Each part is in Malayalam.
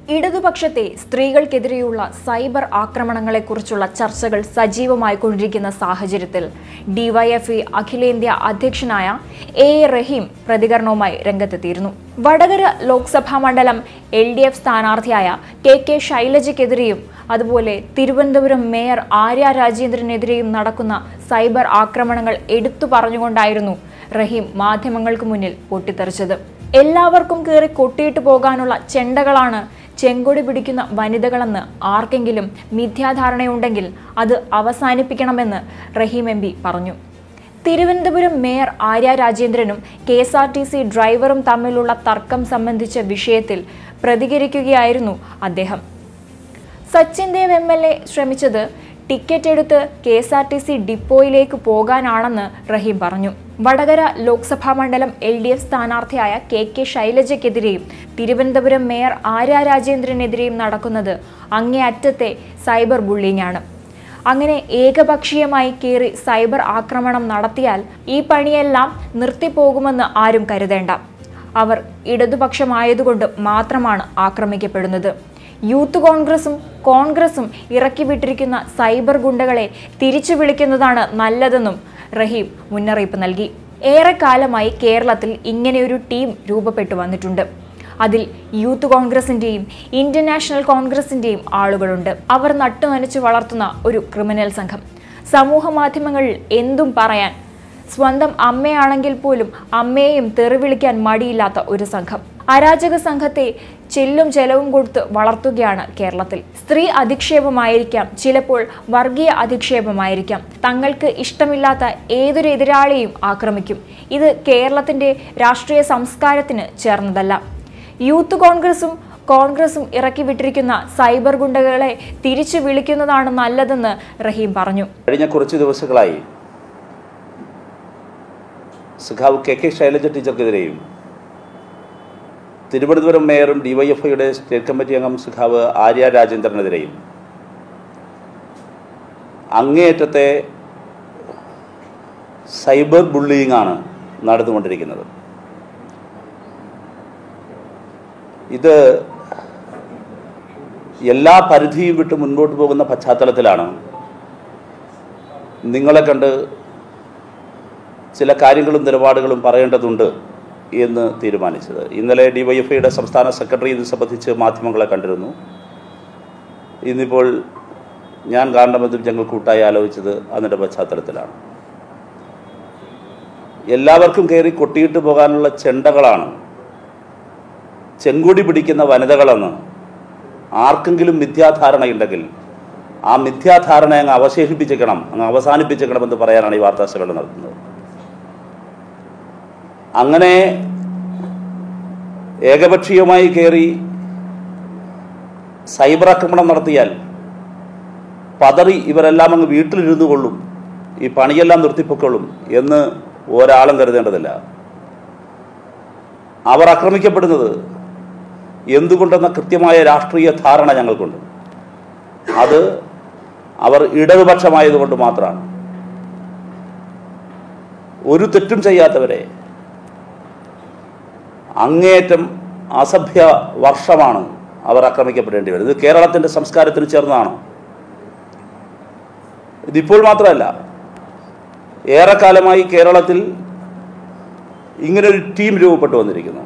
ഇടതുപക്ഷത്തെ സ്ത്രീകൾക്കെതിരെയുള്ള സൈബർ ആക്രമണങ്ങളെക്കുറിച്ചുള്ള ചർച്ചകൾ സജീവമായി കൊണ്ടിരിക്കുന്ന സാഹചര്യത്തിൽ ഡിവൈഎഫ്ഇ അഖിലേന്ത്യാ അധ്യക്ഷനായ എ എ റഹീം പ്രതികരണവുമായി രംഗത്തെത്തിയിരുന്നു വടകര ലോക്സഭാ മണ്ഡലം എൽ ഡി എഫ് സ്ഥാനാർത്ഥിയായ കെ കെ ശൈലജയ്ക്കെതിരെയും അതുപോലെ തിരുവനന്തപുരം മേയർ ആര്യ രാജേന്ദ്രനെതിരെയും നടക്കുന്ന സൈബർ ആക്രമണങ്ങൾ എടുത്തു പറഞ്ഞുകൊണ്ടായിരുന്നു റഹീം മാധ്യമങ്ങൾക്ക് മുന്നിൽ പൊട്ടിത്തെറിച്ചത് എല്ലാവർക്കും കയറി കൊട്ടിയിട്ട് പോകാനുള്ള ചെണ്ടകളാണ് ചെങ്കൊടി പിടിക്കുന്ന വനിതകളെന്ന് ആർക്കെങ്കിലും മിഥ്യാധാരണയുണ്ടെങ്കിൽ അത് അവസാനിപ്പിക്കണമെന്ന് റഹീം എം പറഞ്ഞു തിരുവനന്തപുരം മേയർ ആര്യ രാജേന്ദ്രനും K S R T C ഡ്രൈവറും തമ്മിലുള്ള തർക്കം സംബന്ധിച്ച വിഷയത്തിൽ പ്രതികരിക്കുകയായിരുന്നു അദ്ദേഹം Sachin Dev M L A ശ്രമിച്ചത് ടിക്കറ്റ് എടുത്ത് K S R T C ഡിപ്പോയിലേക്ക് പോകാനാണെന്ന് റഹീം പറഞ്ഞു വടകര ലോക്സഭാ മണ്ഡലം എൽ ഡി എഫ് സ്ഥാനാർത്ഥിയായ കെ കെ ശൈലജയ്ക്കെതിരെയും തിരുവനന്തപുരം മേയർ ആര്യ രാജേന്ദ്രനെതിരെയും നടക്കുന്നത് അങ്ങേയറ്റത്തെ സൈബർ ബുള്ളിംഗ് ആണ് അങ്ങനെ ഏകപക്ഷീയമായി കയറി സൈബർ ആക്രമണം നടത്തിയാൽ ഈ പണിയെല്ലാം നിർത്തിപ്പോകുമെന്ന് ആരും കരുതേണ്ട അവർ ഇടതുപക്ഷമായതുകൊണ്ട് മാത്രമാണ് ആക്രമിക്കപ്പെടുന്നത് യൂത്ത് കോൺഗ്രസും കോൺഗ്രസും ഇറക്കിവിട്ടിരിക്കുന്ന സൈബർ ഗുണ്ടകളെ തിരിച്ചു വിളിക്കുന്നതാണ് നല്ലതെന്നും റഹീം മുന്നറിയിപ്പ് നൽകി ഏറെക്കാലമായി കേരളത്തിൽ ഇങ്ങനെയൊരു ടീം രൂപപ്പെട്ടു വന്നിട്ടുണ്ട് അതിൽ യൂത്ത് കോൺഗ്രസിന്റെയും ഇന്ത്യൻ നാഷണൽ കോൺഗ്രസിന്റെയും ആളുകളുണ്ട് അവർ നട്ടുനനച്ച് വളർത്തുന്ന ഒരു ക്രിമിനൽ സംഘം സമൂഹ മാധ്യമങ്ങളിൽ എന്തും പറയാൻ സ്വന്തം അമ്മയാണെങ്കിൽ പോലും അമ്മയെയും തെറിവിളിക്കാൻ മടിയില്ലാത്ത ഒരു സംഘം അരാജക സംഘത്തെ ചെല്ലും ചെലവും കൊടുത്ത് വളർത്തുകയാണ് കേരളത്തിൽ സ്ത്രീ അധിക്ഷേപമായിരിക്കാം ചിലപ്പോൾ വർഗീയ അധിക്ഷേപമായിരിക്കാം തങ്ങൾക്ക് ഇഷ്ടമില്ലാത്ത ഏതൊരു എതിരാളിയെയും ആക്രമിക്കും ഇത് കേരളത്തിന്റെ രാഷ്ട്രീയ സംസ്കാരത്തിന് ചേർന്നതല്ല യൂത്ത് കോൺഗ്രസും കോൺഗ്രസും ഇറക്കി വിട്ടിരിക്കുന്ന സൈബർ ഗുണ്ടകളെ തിരിച്ചു വിളിക്കുന്നതാണ് നല്ലതെന്ന് റഹീം പറഞ്ഞു കഴിഞ്ഞ കുറച്ച് ദിവസങ്ങളായി സഖാവ് കെ കെ ശൈലജ ടീച്ചർക്കെതിരെയും തിരുവനന്തപുരം മേയറും ഡിവൈഎഫ്ഐയുടെ സ്റ്റേറ്റ് കമ്മിറ്റി അംഗം സഖാവ് ആര്യ രാജേന്ദ്രനെതിരെയും അങ്ങേയറ്റത്തെ സൈബർ ബുള്ളിയിങ് ആണ് നടന്നുകൊണ്ടിരിക്കുന്നത് ഇത് എല്ലാ പരിധിയും വിട്ട് മുൻപോട്ട് പോകുന്ന പശ്ചാത്തലത്തിലാണ് നിങ്ങളെ കണ്ട് ചില കാര്യങ്ങളും നിലപാടുകളും പറയേണ്ടതുണ്ട് എന്ന് തീരുമാനിച്ചത് ഇന്നലെ ഡിവൈഎഫ്ഐയുടെ സംസ്ഥാന സെക്രട്ടറി ഇത് സംബന്ധിച്ച് മാധ്യമങ്ങളെ കണ്ടിരുന്നു ഇന്നിപ്പോൾ ഞാൻ കാണണമെന്നും ഞങ്ങൾ കൂട്ടായി ആലോചിച്ചത് അതിൻ്റെ പശ്ചാത്തലത്തിലാണ് എല്ലാവർക്കും കയറി കൊട്ടിയിട്ട് പോകാനുള്ള ചെണ്ടകളാണ് ചെങ്കൊടി പിടിക്കുന്ന വനിതകളെന്ന് ആർക്കെങ്കിലും മിഥ്യാധാരണയുണ്ടെങ്കിൽ ആ മിഥ്യാധാരണ അങ്ങ് അവശേഷിപ്പിച്ചേക്കണം അങ്ങ് അവസാനിപ്പിച്ചേക്കണമെന്ന് പറയാനാണ് ഈ വാർത്താ സമ്മേളനം നടത്തുന്നത് അങ്ങനെ ഏകപക്ഷീയമായി കയറി സൈബർ ആക്രമണം നടത്തിയാൽ പതറി ഇവരെല്ലാം അങ്ങ് വീട്ടിലിരുന്നു കൊള്ളും ഈ പണിയെല്ലാം നിർത്തിപ്പൊക്കൊള്ളും എന്ന് ഒരാളും കരുതേണ്ടതില്ല അവർ ആക്രമിക്കപ്പെടുന്നത് എന്തുകൊണ്ടെന്ന കൃത്യമായ രാഷ്ട്രീയ ധാരണ ഞങ്ങൾക്കുണ്ട് അത് അവർ ഇടതുപക്ഷമായതുകൊണ്ട് മാത്രമാണ് ഒരു തെറ്റും ചെയ്യാത്തവരെ അങ്ങേയറ്റം അസഭ്യ വർഷമാണ് അവർ ആക്രമിക്കപ്പെടേണ്ടി വരുന്നത് ഇത് കേരളത്തിൻ്റെ സംസ്കാരത്തിന് ചേർന്നതാണ് ഇതിപ്പോൾ മാത്രമല്ല ഏറെക്കാലമായി കേരളത്തിൽ ഇങ്ങനൊരു ടീം രൂപപ്പെട്ടു വന്നിരിക്കുന്നു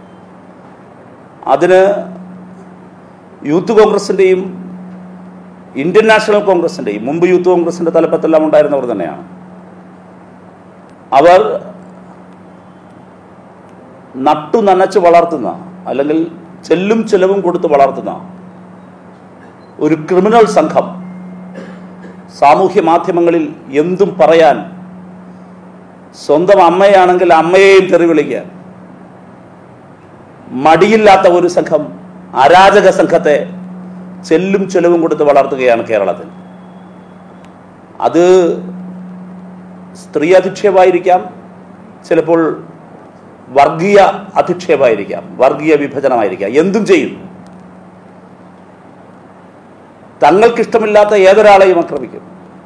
അതിന് യൂത്ത് കോൺഗ്രസിൻ്റെയും ഇന്ത്യൻ നാഷണൽ കോൺഗ്രസിൻ്റെയും മുമ്പ് യൂത്ത് കോൺഗ്രസിൻ്റെ തലപ്പത്തെല്ലാം ഉണ്ടായിരുന്നവർ തന്നെയാണ് അവർ നട്ടു നനച്ച് വളർത്തുന്ന അല്ലെങ്കിൽ ചെല്ലും ചെലവും കൊടുത്ത് വളർത്തുന്ന ഒരു ക്രിമിനൽ സംഘം സാമൂഹ്യ മാധ്യമങ്ങളിൽ എന്തും പറയാൻ സ്വന്തം അമ്മയാണെങ്കിൽ അമ്മയെയും തെറി വിളിക്കാൻ മടിയില്ലാത്ത ഒരു സംഘം അരാജക സംഘത്തെ ചെല്ലും ചെലവും കൊടുത്ത് വളർത്തുകയാണ് കേരളത്തിൽ അത് സ്ത്രീ അധിക്ഷേപമായിരിക്കാം ചിലപ്പോൾ വർഗീയ അധിക്ഷേപമായിരിക്കാം വർഗീയ വിഭജനമായിരിക്കാം എന്തും ചെയ്യും തങ്ങൾക്കിഷ്ടമില്ലാത്ത ഏതൊരാളെയും ആക്രമിക്കും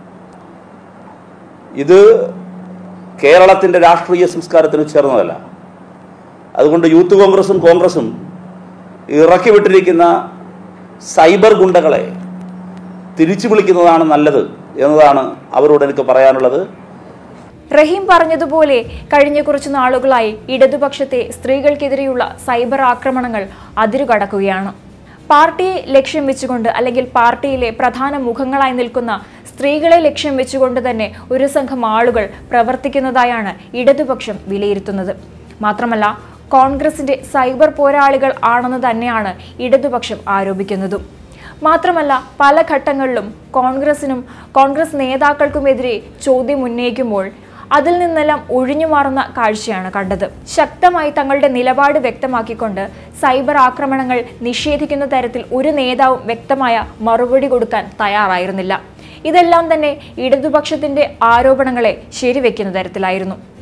ഇത് കേരളത്തിൻ്റെ രാഷ്ട്രീയ സംസ്കാരത്തിന് ചേർന്നതല്ല അതുകൊണ്ട് യൂത്ത് കോൺഗ്രസും കോൺഗ്രസും ഇറക്കി വിട്ടിരിക്കുന്ന സൈബർ ഗുണ്ടകളെ തിരിച്ചു വിളിക്കുന്നതാണ് നല്ലത് എന്നതാണ് അവരോട് എനിക്ക് പറയാനുള്ളത് റഹീം പറഞ്ഞതുപോലെ കഴിഞ്ഞ കുറച്ചു നാളുകളായി ഇടതുപക്ഷത്തെ സ്ത്രീകൾക്കെതിരെയുള്ള സൈബർ ആക്രമണങ്ങൾ അതിരുകടക്കുകയാണ് പാർട്ടിയെ ലക്ഷ്യം വെച്ചുകൊണ്ട് അല്ലെങ്കിൽ പാർട്ടിയിലെ പ്രധാന മുഖങ്ങളായി നിൽക്കുന്ന സ്ത്രീകളെ ലക്ഷ്യം വെച്ചുകൊണ്ട് തന്നെ ഒരു സംഘം ആളുകൾ പ്രവർത്തിക്കുന്നതായാണ് ഇടതുപക്ഷം വിലയിരുത്തുന്നത് മാത്രമല്ല കോൺഗ്രസിന്റെ സൈബർ പോരാളികൾ ആണെന്ന് തന്നെയാണ് ഇടതുപക്ഷം ആരോപിക്കുന്നതും മാത്രമല്ല പല ഘട്ടങ്ങളിലും കോൺഗ്രസിനും കോൺഗ്രസ് നേതാക്കൾക്കുമെതിരെ ചോദ്യം ഉന്നയിക്കുമ്പോൾ അതിൽ നിന്നെല്ലാം ഒഴിഞ്ഞു മാറുന്ന കാഴ്ചയാണ് കണ്ടത് ശക്തമായി തങ്ങളുടെ നിലപാട് വ്യക്തമാക്കിക്കൊണ്ട് സൈബർ ആക്രമണങ്ങൾ നിഷേധിക്കുന്ന തരത്തിൽ ഒരു നേതാവും വ്യക്തമായ മറുപടി കൊടുക്കാൻ തയ്യാറായിരുന്നില്ല ഇതെല്ലാം തന്നെ ഇടതുപക്ഷത്തിന്റെ ആരോപണങ്ങളെ ശരിവെക്കുന്ന തരത്തിലായിരുന്നു